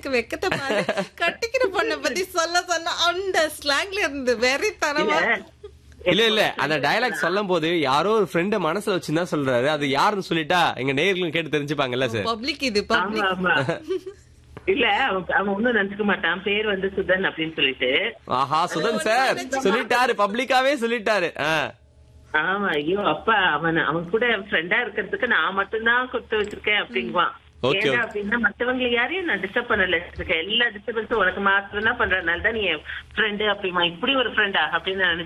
எனக்கு வெக்கத்தை பாரு கட்டிக்கிற பொண்ணை பத்தி சொல்ல சொன்னா அந்த ஸ்லாங்ல இருந்து வெறி தரமா இல்ல இல்ல அந்த டயலாக் சொல்லும் போது யாரோ ஒரு ஃப்ரெண்ட மனசுல வச்சுதான் சொல்றாரு அது யாருன்னு சொல்லிட்டா எங்க நேயர்களும் கேட்டு தெரிஞ்சுப்பாங்கல்ல சார் பப்ளிக் இது ஆமா பப்ளிக் ஆமா இல்ல அவன் அவன் ஒண்ணும் நினைச்சுக்க மாட்டான் பேர் வந்து சுதன் அப்படின்னு சொல்லிட்டு ஆஹா சுதன் சார் சொல்லிட்டாரு பப்ளிக்காவே சொல்லிட்டாரு ஆ. ஆமா ஐயோ அப்பா அவன் அவன் கூட ஃப்ரெண்டா இருக்கிறதுக்கு நான் மட்டும்தான் கொடுத்து வச்சிருக்கேன் அப்படிங்குவான் Okay, ஏன்னா okay. அப்படின்னா மத்தவங்களை யாரையும் நான் டிஸ்டர்ப் பண்ணல இருக்க எல்லா டிஸ்டர்பன்ஸும் உனக்கு மாத்திரம் தான் பண்றதுனால தான் நீ என் ஃப்ரெண்டு அப்படிமா இப்படி ஒரு ஃப்ரெண்டா அப்படின்னு நான்